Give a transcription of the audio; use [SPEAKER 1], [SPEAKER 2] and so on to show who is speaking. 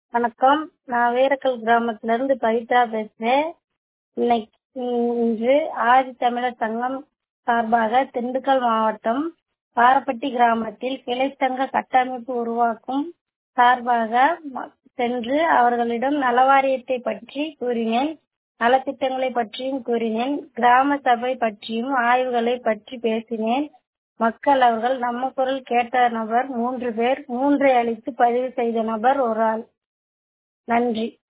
[SPEAKER 1] வணக்கம் நான் வீரக்கல் கிராமத்திலிருந்து பவித்ரா பேசுகிறேன் இன்னைக்கு இன்று ஆதித்தமிழர் சங்கம் சார்பாக திண்டுக்கல் மாவட்டம் பாரப்பட்டி கிராமத்தில் கிளை சங்க கட்டமைப்பு உருவாக்கும் சார்பாக ம- சென்று அவர்களிடம் நலவாரியத்தை பற்றி கூறினேன் நலத்திட்டங்களை பற்றியும் கூறினேன் கிராம சபை பற்றியும் ஆய்வுகளை பற்றி பேசினேன் மக்கள் அவர்கள் நம்ம குரல் கேட்ட நபர் மூன்று பேர் மூன்றை அளித்து பதிவு செய்த நபர் ஒரு ஆள் நன்றி